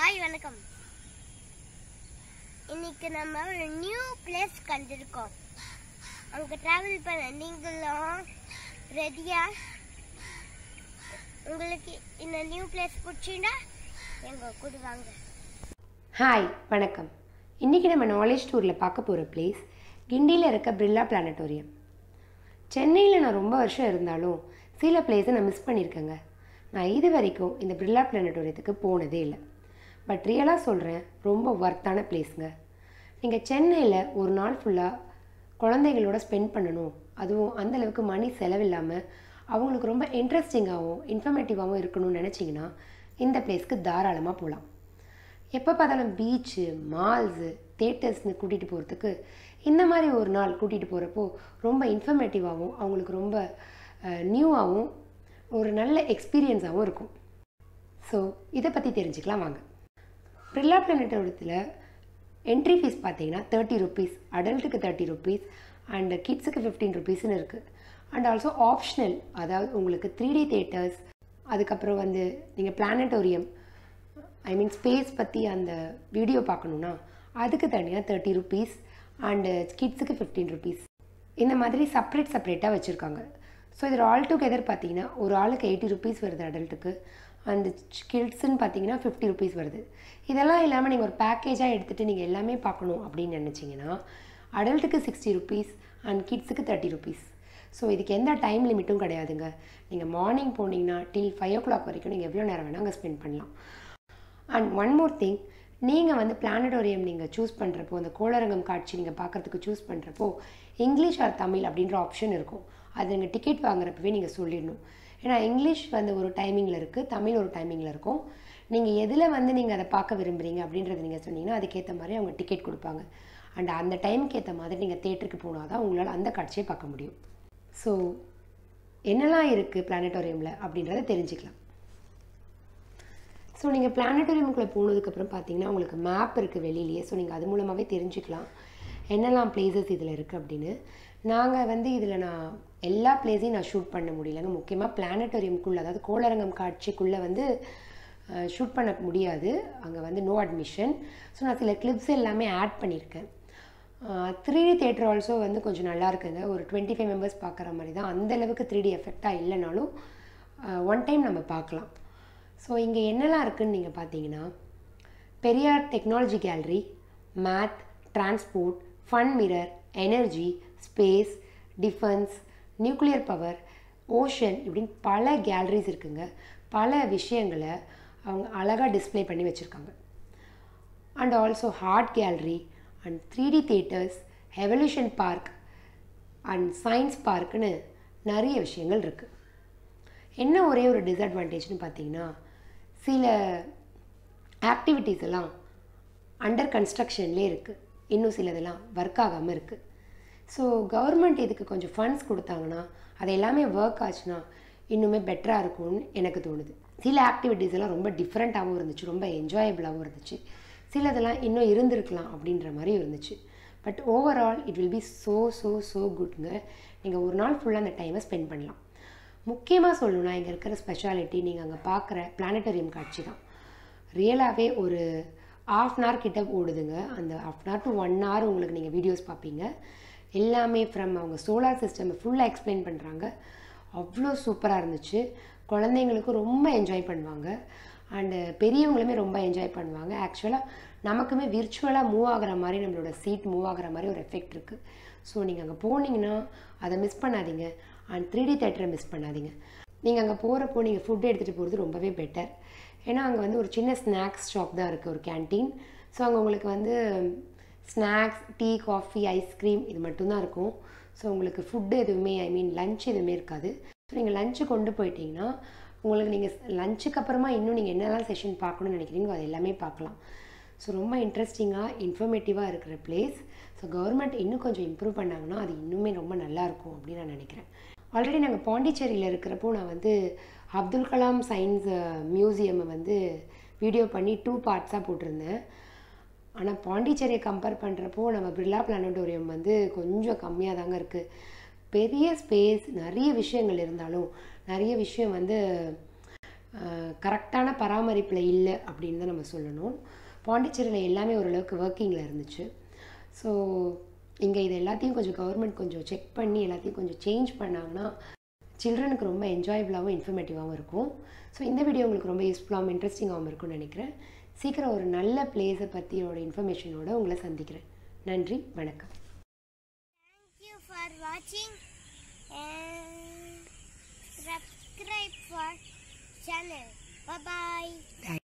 Hi வணக்கம் இன்னைக்கு நம்ம ஒரு நியூ பிளேஸ் கண்டிருக்கோம் அங்க டிராவல் பண்ண நீங்களும் ரெடியா உங்களுக்கு இந்த நியூ பிளேஸ் பிடிச்சிருந்தா எங்க கூட வாங்க ஹாய் வணக்கம் இன்றைக்கி நம்ம நாலேஜ் டூரில் பார்க்க போகிற பிளேஸ் கிண்டியில் இருக்க பிர்லா பிளானட்டோரியம் சென்னையில் நான் ரொம்ப வருஷம் இருந்தாலும் சில பிளேஸை நான் மிஸ் பண்ணியிருக்கேங்க நான் இது வரைக்கும் இந்த பிர்லா பிளானட்டோரியத்துக்கு போனதே இல்லை பட் ரியலாக சொல்கிறேன் ரொம்ப ஒர்த்தான பிளேஸுங்க நீங்கள் சென்னையில் ஒரு நாள் ஃபுல்லாக குழந்தைகளோட ஸ்பெண்ட் பண்ணணும் அதுவும் அந்த அளவுக்கு மணி செலவில்லாமல் அவங்களுக்கு ரொம்ப இன்ட்ரெஸ்டிங்காகவும் இன்ஃபர்மேட்டிவாகவும் இருக்கணும்னு நினச்சிங்கன்னா இந்த பிளேஸ்க்கு தாராளமாக போகலாம் எப்போ பார்த்தாலும் பீச்சு மால்ஸு தேட்டர்ஸ்னு கூட்டிகிட்டு போகிறதுக்கு இந்த மாதிரி ஒரு நாள் கூட்டிகிட்டு போகிறப்போ ரொம்ப இன்ஃபர்மேட்டிவாகவும் அவங்களுக்கு ரொம்ப நியூவாகவும் ஒரு நல்ல எக்ஸ்பீரியன்ஸாகவும் இருக்கும் ஸோ இதை பற்றி தெரிஞ்சுக்கலாம் வாங்க பிர்லா பிளானட்டோரியத்தில் என்ட்ரி ஃபீஸ் பார்த்தீங்கன்னா தேர்ட்டி ருபீஸ் அடல்ட்டுக்கு தேர்ட்டி ருபீஸ் அண்ட் கிட்ஸுக்கு ஃபிஃப்டீன் ருபீஸ்னு இருக்குது அண்ட் ஆல்சோ ஆப்ஷனல் அதாவது உங்களுக்கு த்ரீ டி தேட்டர்ஸ் அதுக்கப்புறம் வந்து நீங்கள் பிளானட்டோரியம் ஐ மீன் ஸ்பேஸ் பற்றி அந்த வீடியோ பார்க்கணுன்னா அதுக்கு தனியாக தேர்ட்டி ருபீஸ் அண்டு கிட்ஸுக்கு ஃபிஃப்டீன் ருபீஸ் இந்த மாதிரி செப்பரேட் செப்பரேட்டாக வச்சுருக்காங்க ஸோ இதில் ஆல் டுகெதர் பார்த்தீங்கன்னா ஒரு ஆளுக்கு எயிட்டி ருபீஸ் வருது அடல்ட்டுக்கு அந்த கிட்ஸுன்னு பார்த்தீங்கன்னா ஃபிஃப்டி ருபீஸ் வருது இதெல்லாம் இல்லாமல் நீங்கள் ஒரு பேக்கேஜாக எடுத்துகிட்டு நீங்கள் எல்லாமே பார்க்கணும் அப்படின்னு நினச்சிங்கன்னா அடல்ட்டுக்கு சிக்ஸ்டி ருபீஸ் அண்ட் கிட்ஸுக்கு தேர்ட்டி ருபீஸ் ஸோ இதுக்கு எந்த டைம் லிமிட்டும் கிடையாதுங்க நீங்கள் மார்னிங் போனீங்கன்னா டில் ஃபைவ் ஓ கிளாக் வரைக்கும் நீங்கள் எவ்வளோ நேரம் வேணால் அங்கே ஸ்பெண்ட் பண்ணலாம் அண்ட் ஒன் மோர் திங் நீங்கள் வந்து பிளானட்டோரியம் நீங்கள் சூஸ் பண்ணுறப்போ அந்த கோளரங்கம் காட்சி நீங்கள் பார்க்குறதுக்கு சூஸ் பண்ணுறப்போ இங்கிலீஷ் ஆர் தமிழ் அப்படின்ற ஆப்ஷன் இருக்கும் அது நீங்கள் டிக்கெட் வாங்குறப்பவே நீங்கள் சொல்லிடணும் ஏன்னா இங்கிலீஷ் வந்து ஒரு டைமிங்கில் இருக்குது தமிழ் ஒரு டைமிங்கில் இருக்கும் நீங்கள் எதில் வந்து நீங்கள் அதை பார்க்க விரும்புகிறீங்க அப்படின்றத நீங்கள் சொன்னீங்கன்னா அதுக்கேற்ற மாதிரி அவங்க டிக்கெட் கொடுப்பாங்க அண்ட் அந்த டைமுக்கு ஏற்ற மாதிரி நீங்கள் தேட்டருக்கு போனால் தான் உங்களால் அந்த காட்சியை பார்க்க முடியும் ஸோ என்னெல்லாம் இருக்குது பிளானட்டோரியமில் அப்படின்றத தெரிஞ்சுக்கலாம் ஸோ நீங்கள் பிளானட்டோரியமுக்குள்ளே போனதுக்கப்புறம் பார்த்தீங்கன்னா உங்களுக்கு மேப் இருக்குது வெளியிலேயே ஸோ நீங்கள் அது மூலமாகவே தெரிஞ்சுக்கலாம் என்னெல்லாம் பிளேசஸ் இதில் இருக்குது அப்படின்னு நாங்கள் வந்து இதில் நான் எல்லா பிளேஸையும் நான் ஷூட் பண்ண முடியலங்க முக்கியமாக பிளானட்டோரியம்குள்ளே அதாவது கோளரங்கம் காட்சிக்குள்ளே வந்து ஷூட் பண்ண முடியாது அங்கே வந்து நோ அட்மிஷன் ஸோ நான் சில கிளிப்ஸ் எல்லாமே ஆட் பண்ணியிருக்கேன் த்ரீ டி தேட்டர் ஆல்சோ வந்து கொஞ்சம் நல்லா இருக்குங்க ஒரு டுவெண்ட்டி ஃபைவ் மெம்பர்ஸ் பார்க்குற மாதிரி தான் அந்த அளவுக்கு த்ரீ டி எஃபெக்டாக இல்லைனாலும் ஒன் டைம் நம்ம பார்க்கலாம் ஸோ இங்கே என்னெல்லாம் இருக்குதுன்னு நீங்கள் பார்த்தீங்கன்னா Periyar technology gallery math transport fun mirror energy space defence nuclear power ocean இப்படின்னு பல கேலரிஸ் இருக்குங்க பல விஷயங்களை அவங்க அழகாக டிஸ்பிளே பண்ணி வச்சுருக்காங்க and also heart gallery and three D theatres evolution park and science பார்க்குன்னு நிறைய விஷயங்கள் இருக்குது என்ன ஒரே ஒரு டிஸ்அட்வான்டேஜ்னு பார்த்தீங்கன்னா சில ஆக்டிவிட்டீஸ் எல்லாம் அண்டர் கன்ஸ்ட்ரக்ஷன்லேயே இருக்குது இன்னும் சிலதெல்லாம் ஒர்க் ஆகாமல் இருக்குது ஸோ கவர்மெண்ட் இதுக்கு கொஞ்சம் ஃபண்ட்ஸ் கொடுத்தாங்கன்னா அது எல்லாமே ஒர்க் ஆச்சுன்னா இன்னுமே பெட்டராக இருக்கும்னு எனக்கு தோணுது சில ஆக்டிவிட்டீஸ் எல்லாம் ரொம்ப டிஃப்ரெண்ட்டாகவும் இருந்துச்சு ரொம்ப என்ஜாயபிளாகவும் இருந்துச்சு சிலதெல்லாம் இன்னும் இருந்திருக்கலாம் அப்படின்ற மாதிரி இருந்துச்சு but overall it will be so so so குட்ங்க நீங்கள் ஒரு நாள் ஃபுல்லாக அந்த டைமை ஸ்பெண்ட் பண்ணலாம் முக்கியமாக சொல்லணும்னா இங்கே இருக்கிற ஸ்பெஷாலிட்டி நீங்கள் அங்கே பார்க்குற பிளானட்டோரியம் காட்சி தான் ரியலாகவே ஒரு ஆஃப் அன் ஹவர் கிட்ட ஓடுதுங்க அந்த half an hour to one hour உங்களுக்கு நீங்கள் வீடியோஸ் பார்ப்பீங்க எல்லாமே ஃப்ரம் அவங்க சோலார் சிஸ்டம் ஃபுல்லாக எக்ஸ்பிளைன் பண்ணுறாங்க அவ்வளோ சூப்பராக இருந்துச்சு குழந்தைங்களுக்கும் ரொம்ப என்ஜாய் பண்ணுவாங்க அண்டு பெரியவங்களுமே ரொம்ப என்ஜாய் பண்ணுவாங்க ஆக்சுவலாக நமக்குமே விர்ச்சுவலாக மூவ் ஆகிற மாதிரி நம்மளோட சீட் மூவ் ஆகிற மாதிரி ஒரு எஃபெக்ட் இருக்குது ஸோ நீங்கள் அங்கே போனீங்கன்னா அதை மிஸ் பண்ணாதீங்க அண்ட் த்ரீ டி தேட்டரை மிஸ் பண்ணாதீங்க நீங்கள் அங்கே போகிறப்போ நீங்கள் ஃபுட் எடுத்துகிட்டு போகிறது ரொம்பவே பெட்டர் ஏன்னா அங்கே வந்து ஒரு சின்ன ஸ்நாக்ஸ் ஷாப் தான் இருக்குது ஒரு கேன்டீன் ஸோ அங்கே உங்களுக்கு வந்து ஸ்நாக்ஸ் டீ காஃபி ஐஸ்கிரீம் இது மட்டும்தான் இருக்கும் ஸோ உங்களுக்கு ஃபுட்டு எதுவுமே ஐ மீன் லஞ்ச் எதுவுமே இருக்காது ஸோ நீங்கள் லஞ்சு கொண்டு போயிட்டீங்கன்னா உங்களுக்கு நீங்கள் லஞ்சுக்கு அப்புறமா இன்னும் நீங்கள் என்னெல்லாம் செஷன் பார்க்கணும்னு நினைக்கிறீங்களோ அது எல்லாமே பார்க்கலாம் ஸோ ரொம்ப இன்ட்ரெஸ்டிங்காக இன்ஃபர்மேட்டிவாக இருக்கிற பிளேஸ் ஸோ கவர்மெண்ட் இன்னும் கொஞ்சம் இம்ப்ரூவ் பண்ணாங்கன்னா அது இன்னுமே ரொம்ப நல்லாயிருக்கும் அப்படின்னு நான் நினைக்கிறேன் ஆல்ரெடி நாங்கள் பாண்டிச்சேரியில் இருக்கிறப்போ நான் வந்து அப்துல் கலாம் சயின்ஸ் மியூசியமை வந்து வீடியோ பண்ணி டூ பார்ட்ஸாக போட்டிருந்தேன் ஆனால் பாண்டிச்சேரியை கம்பேர் பண்ணுறப்போ நம்ம பிர்லா பிளானட்டோரியம் வந்து கொஞ்சம் கம்மியாக தாங்க இருக்குது பெரிய ஸ்பேஸ் நிறைய விஷயங்கள் இருந்தாலும் நிறைய விஷயம் வந்து கரெக்டான பராமரிப்பில் இல்லை அப்படின்னு தான் நம்ம சொல்லணும் பாண்டிச்சேரியில் எல்லாமே ஓரளவுக்கு ஒர்க்கிங்கில் இருந்துச்சு ஸோ இங்கே இது எல்லாத்தையும் கொஞ்சம் கவர்மெண்ட் கொஞ்சம் செக் பண்ணி எல்லாத்தையும் கொஞ்சம் சேஞ்ச் பண்ணாங்கன்னா சில்ட்ரனுக்கு ரொம்ப என்ஜாயபிளாகவும் இன்ஃபர்மேட்டிவாகவும் இருக்கும் ஸோ இந்த வீடியோ உங்களுக்கு ரொம்ப யூஸ்ஃபுல்லாகவும் இன்ட்ரெஸ்டிங்காகவும் இருக்கும்னு நினைக்கிறேன் சீக்கிரம் ஒரு நல்ல பிளேஸை பற்றியோட இன்ஃபர்மேஷனோட உங்களை சந்திக்கிறேன் நன்றி வணக்கம் Thank you for watching and subscribe for channel. Bye bye.